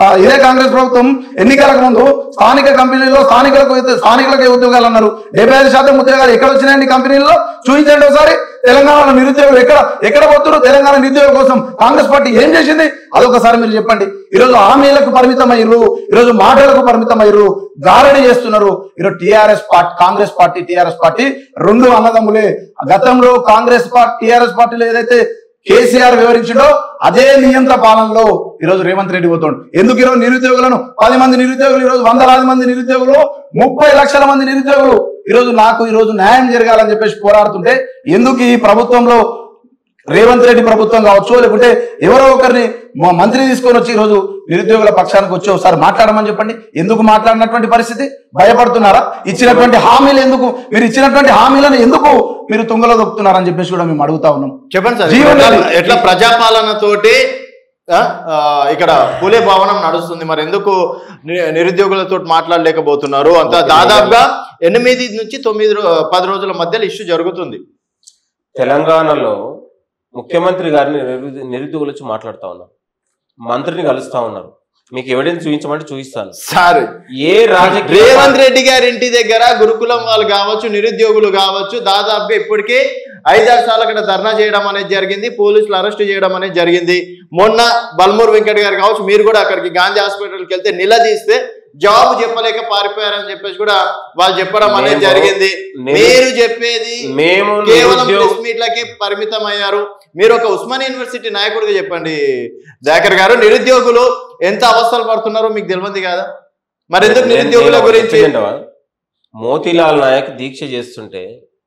ఆ, ఇదే కాంగ్రెస్ ప్రభుత్వం ఎన్నికలకు ముందు స్థానిక కంపెనీల్లో స్థానికులకు ఉద్యో- స్థానికులకే ఉద్యోగాలు అన్నారు డెబ్బై ఐదు శాతం ఉద్యోగాలు ఎక్కడ వచ్చినాయండి కంపెనీల్లో చూపించండి ఒకసారి తెలంగాణలో నిరుద్యోగులు ఎక్కడ ఎక్కడ పోతున్నారు తెలంగాణ నిరుద్యోగుల కోసం కాంగ్రెస్ పార్టీ ఏం చేసింది అదొకసారి మీరు చెప్పండి ఈరోజు హామీలకు పరిమితమయ్యారు ఈరోజు మాటలకు పరిమితమయ్యారు గారడి చేస్తున్నారు ఈరోజు TRS party Congress party TRS party రెండు అన్నదమ్ములే గతంలో కాంగ్రెస్ పార్టీ టిఆర్ఎస్ పార్టీలో ఏదైతే కేసీఆర్ వివరించిండో అదే నియంత్ర పాలనలో ఈరోజు రేవంత్ రెడ్డి పోతుండు ఎందుకు ఈరోజు నిరుద్యోగులను పది మంది నిరుద్యోగులు ఈరోజు వందలాది మంది నిరుద్యోగులు ముప్పై లక్షల మంది నిరుద్యోగులు ఈరోజు నాకు ఈరోజు న్యాయం జరగాలని చెప్పేసి పోరాడుతుంటే ఎందుకు ఈ ప్రభుత్వంలో రేవంత్ రెడ్డి ప్రభుత్వం కావచ్చు లేకుంటే ఎవరో ఒకరిని మా మంత్రి తీసుకొని వచ్చి ఈరోజు నిరుద్యోగుల పక్షానికి వచ్చి ఒకసారి మాట్లాడమని చెప్పండి ఎందుకు మాట్లాడినటువంటి పరిస్థితి భయపడుతున్నారా ఇచ్చినటువంటి హామీలు ఎందుకు మీరు ఇచ్చినటువంటి హామీలను ఎందుకు మీరు తుంగలో దొక్కుతున్నారని చెప్పేసి కూడా మేము అడుగుతా ఉన్నాం చెప్పండి సార్ జీవన్ ఎట్లా- రెడ్డి. ఎట్లా ప్రజాపాలన తోటి ఆ, ఆ, ఇక్కడ పూలే భవనం నడుస్తుంది మరి ఎందుకు ని- నిరుద్యోగులతో మాట్లాడలేకపోతున్నారు అంత దాదాపుగా ఎనిమిది నుంచి తొమ్మిది రో- పది రోజుల మధ్యలో ఇష్యూ జరుగుతుంది తెలంగాణలో ముఖ్యమంత్రి గారిని నిరుద్యో- నిరుద్యోగులు వచ్చి మాట్లాడుతా ఉన్నారు మంత్రిని కలుస్తా ఉన్నారు మీకు ఎవిడెన్స్ చూపించమంటే చూపిస్తాను సార్ ఏ రాజకీయ రేవంత్ రెడ్డి గారి ఇంటి దగ్గర గురుకులం వాళ్ళు కావచ్చు నిరుద్యోగులు కావచ్చు దాదాపుగా ఇప్పటికే ఐదారు సార్లు అక్కడ ధర్నా చేయడం అనేది జరిగింది పోలీసులు అరెస్ట్ చేయడం అనేది జరిగింది మొన్న బల్మూర్ వెంకట్ గారు కావచ్చు మీరు కూడా అక్కడికి గాంధీ హాస్పిటల్కి వెళ్తే నిలదీస్తే జవాబు చెప్పలేక పారిపోయారని చెప్పేసి కూడా వాళ్ళు చెప్పడం అనేది మేము- జరిగింది నేను- మీరు చెప్పేది మేము కేవలం నిరుద్యోగ ప్రెస్ మీట్లకే పరిమితం అయ్యారు మీరు ఒక ఉస్మాన్ యూనివర్సిటీ నాయకుడిగా చెప్పండి దాకర్ గారు నిరుద్యోగులు ఎంత అవస్థలు పడుతున్నారో మీకు తెలియదు కదా మరి ఎందుకు నేను- నిరుద్యోగుల నేను గురించి చెప్పిందంటవా? మోతీలాల్ నాయక్ దీక్ష చేస్తుంటే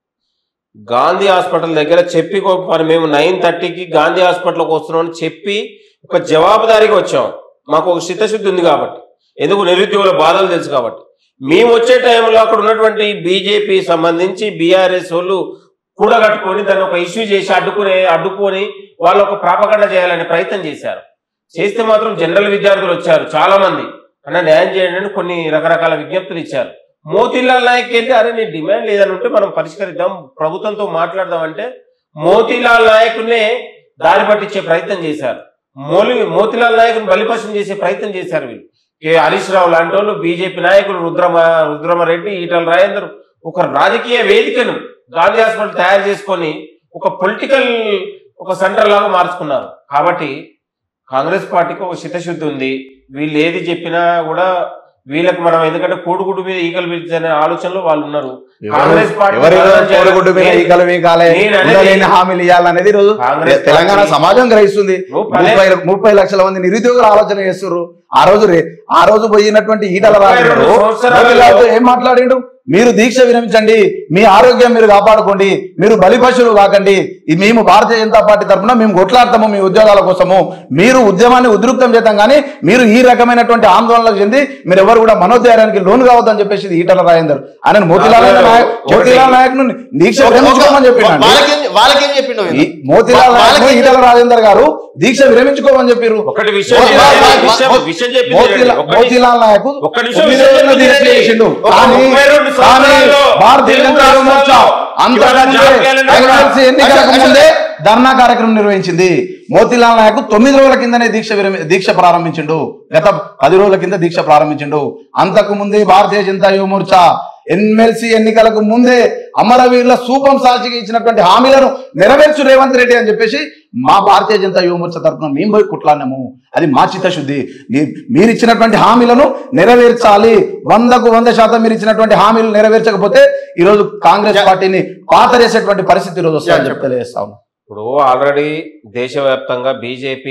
గాంధీ హాస్పిటల్ దగ్గర చెప్పి కో- మరి మేము నైన్ థర్టీకి గాంధీ హాస్పిటల్కి వస్తున్నామని చెప్పి ఒక జవాబుదారీగా వచ్చాం మాకు ఒక చిత్తశుద్ధి ఉంది కాబట్టి ఎందుకు నిరుద్యోగుల బాధలు తెలుసు కాబట్టి మేము వచ్చే టైంలో అక్కడ ఉన్నటువంటి బీజేపీ సంబంధించి బీఆర్ఎస్ వాళ్ళు కూడగట్టుకొని దాన్ని ఒక ఇష్యూ చేసి అడ్డుకునే అడ్డుకొని వాళ్ళు ఒక ప్రాపగండ చేయాలనే ప్రయత్నం చేశారు చేస్తే మాత్రం జనరల్ విద్యార్థులు వచ్చారు చాలా మంది అన్న న్యాయం చేయండి అని కొన్ని రకరకాల విజ్ఞప్తులు ఇచ్చారు మోతీలాల్ నాయక్ ఏంటి అరే నీ డిమాండ్ లేదని ఉంటే మనం పరిష్కరిద్దాం ప్రభుత్వంతో మాట్లాడదాం అంటే మోతీలాల్ నాయకునే దారి పట్టించే ప్రయత్నం చేశారు మోలి మోతీలాల్ నాయకుని బలిపశం చేసే ప్రయత్నం చేశారు వీళ్ళు కె హరీష్ రావు లాంటి వాళ్ళు బీజేపీ నాయకులు రుద్రమ రుద్రమరెడ్డి ఈటల రాజేందర్ ఒక రాజకీయ వేదికను గాంధీ హాస్పిటల్ తయారు చేసుకొని ఒక పొలిటికల్ ఒక సెంటర్ లాగా మార్చుకున్నారు కాబట్టి కాంగ్రెస్ పార్టీకి ఒక చిత్తశుద్ధి ఉంది వీళ్ళు ఏది చెప్పినా కూడా వీళ్ళకి మనం ఎందుకంటే కోడిగుడ్డు మీద ఈగలు పిలిచే అనే ఆలోచనలో వాళ్ళు ఉన్నారు కాంగ్రెస్ పార్టీ ఎవరి ప్రధాన జన- కోడిగుడ్డు మీద నేను- ఈకలు వీకాలే నేను అనేది- ఉండలేని హామీలు ఇవ్వాలనేది ఈరోజు కాంగ్రెస్ తెలంగాణ పార్టీ- సమాజం గ్రహిస్తుంది నువ్వు పదే- ముప్పై ముప్పై లక్షల మంది నిరుద్యోగులు ఆలోచన చేస్తున్నారు ఆ రోజు రే- ఆ రోజు పోయినటువంటి ఈటల ముప్పై రాజు రెండు గారు సంవత్సరాలలో- మోతీలాల్తో ఏం మాట్లాడిండు మీరు దీక్ష విరమించండి మీ ఆరోగ్యం మీరు కాపాడుకోండి మీరు బలిపశువులు కాకండి ఇది మేము భారతీయ జనతా పార్టీ తరఫున మేము కొట్లాడతాము మీ ఉద్యోగాల కోసము మీరు ఉద్యమాన్ని ఉధృతం చేద్దాం కానీ మీరు ఈ రకమైనటువంటి ఆందోళనలకు చెంది మీరు ఎవరు కూడా మనోధైర్యానికి లోను కావద్దని చెప్పేసి ఇది ఈటల రాజేందర్ ఆయన మోతీలాల్ నాయక్ మోతీలాల్ నాయక్ ను దీక్ష విరమించుకోమని చెప్పినాడు వాళ్ళకేం వాళ్ళకేం చెప్పిండు ఈ మోతీలాల్ నాయక్ ను వాళ్ళకి- ఈటల రాజేందర్ గారు దీక్ష విరమించుకోమని చెప్పారు ఒకటి విషయం మోతీలాల్ చెప్పండి. నాయక్ విషయం- విషయం చెప్పింది మోతీలా- ఒకటి- మోతీలాల్ నాయక్ ఒక్క నిమిషం తొమ్మిది విషయం రోజుల చెప్పింది దీక్ష రండి. చేసిండు ఒక కానీ ముప్పై రెండు కానీ సంవత్సరాల్లో భారతీయ తెలుగు జనతా యువ మోర్చా రాష్ట్రాల్లో అంతకు ఇవాళ ముందే జాతీయాలను ఎమ్మెల్సీ ఎన్నికలకు అసలు- ముందే ధర్నా కార్యక్రమం నిర్వహించింది మోతీలాల్ నాయక్ తొమ్మిది రోజుల కిందనే దీక్ష విరమి దీక్ష ప్రారంభించిండు గత పది రోజుల కింద దీక్ష ప్రారంభించిండు అంతకు ముందే భారతీయ జనతా యువ మోర్చా ఎమ్మెల్సీ ఎన్నికలకు ముందే అమరవీరుల సూపం సాక్షిగా ఇచ్చినటువంటి హామీలను నెరవేర్చు రేవంత్ రెడ్డి అని చెప్పేసి మా భారతీయ జనతా యువ మోర్చా తరఫున మేము పోయి కుట్లాడినాము అది మా చిత్తశుద్ధి మీ- మీరు ఇచ్చినటువంటి హామీలను నెరవేర్చాలి వందకు వంద శాతం మీరు ఇచ్చినటువంటి హామీలు నెరవేర్చకపోతే ఈ రోజు కాంగ్రెస్ పార్టీని పాతరేసేటువంటి పరిస్థితి ఈ రోజు వస్తుందని చెప్పి తెలియజేస్తా ఉన్నాం ఇప్పుడు ఆల్రెడీ దేశవ్యాప్తంగా బీజేపీ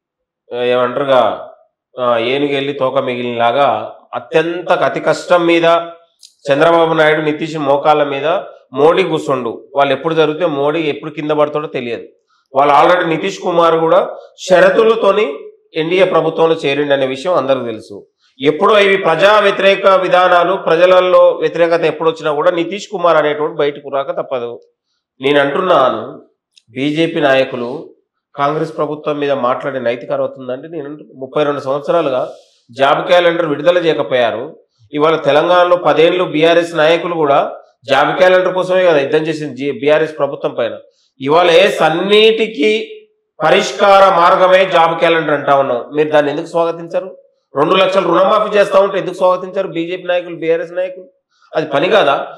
ఏమంటారుగా ఆ, ఏనుగెళ్ళి తోక మిగిలినలాగా అత్యంత అతి కష్టం మీద చంద్రబాబు నాయుడు నితీష్ మోకాళ్ళ మీద మోడీ కూర్చుండు వాళ్ళు ఎప్పుడు జరిగితే మోడీ ఎప్పుడు కింద పడతాడో తెలియదు వాళ్ళు ఆల్రెడీ నితీష్ కుమార్ కూడా షరతులతోని ఎన్డీఏ ప్రభుత్వంలో చేరిండి అనే విషయం అందరికీ తెలుసు ఎప్పుడు ఇవి ప్రజా వ్యతిరేక విధానాలు ప్రజలలో వ్యతిరేకత ఎప్పుడు వచ్చినా కూడా నితీష్ కుమార్ అనేటువంటి బయటకు రాక తప్పదు నేను అంటున్నాను బీజేపీ నాయకులు కాంగ్రెస్ ప్రభుత్వం మీద మాట్లాడే నైతిక అర్హత ఉందంటే నేను అంటున్నా. ముప్పై రెండు సంవత్సరాలుగా జాబ్ క్యాలెండర్ విడుదల చేయకపోయారు ఇవాళ తెలంగాణలో పదేళ్ళు బీఆర్ఎస్ నాయకులు కూడా జాబ్ క్యాలెండర్ కోసమే కదా యుద్ధం చేసింది బీఆర్ఎస్ ప్రభుత్వం పైన ఇవాళ ఏస్ అన్నిటికీ పరిష్కార మార్గమే జాబ్ క్యాలెండర్ అంటా ఉన్నాం మీరు దాన్ని ఎందుకు స్వాగతించరు రెండు లక్షలు రుణమాఫీ చేస్తా ఉంటే ఎందుకు స్వాగతించారు బీజేపీ నాయకులు బీఆర్ఎస్ నాయకులు అది పని కాదా